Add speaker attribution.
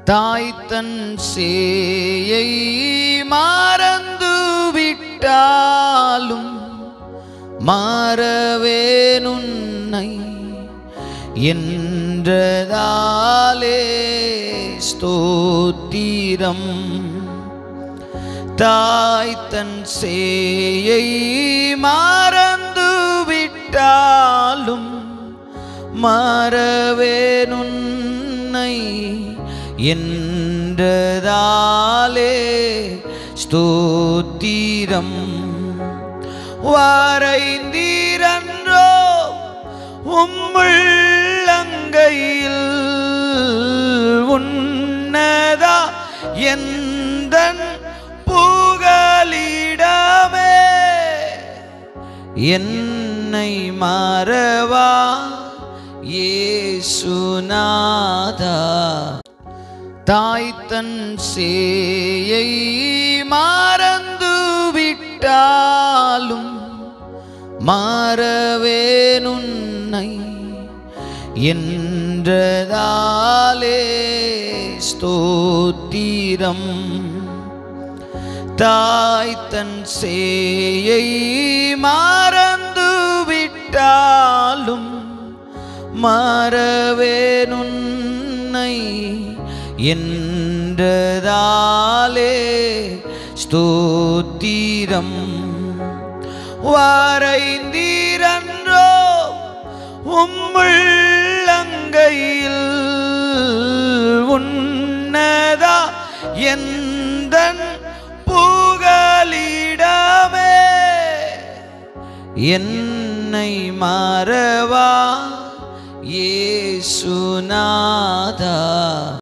Speaker 1: தாய் தன் சேயை மறந்து விட்டாலும் மாறவேனுன்னை என்றதாலே ஸ்தோத்திரம் தாய் தன் சேயை மறந்து விட்டாலும் மறவேனுன்னை என்றதாலே ஸ்தோத்திரம் வரைந்தீரன்றோ உம்முள்ளங்கையில் உன்னதா எந்தன் புகலிடமே என்னை மறவா ஏசுநாதா தாய் தன் சேயை மறந்து விட்டாலும் மாறவேனுன்னை என்றதாலே ஸ்தோத்திரம் தாய் தன் சேயை மறந்து விட்டாலும் மறவேனுன்னை என்றதாலே ஸ்தோத்திரம் வரைந்தீரன்றோ உம்முள்ளங்கையில் உன்னதா எந்தன் புகலிடமே என்னை மறவா ஏசுநாதா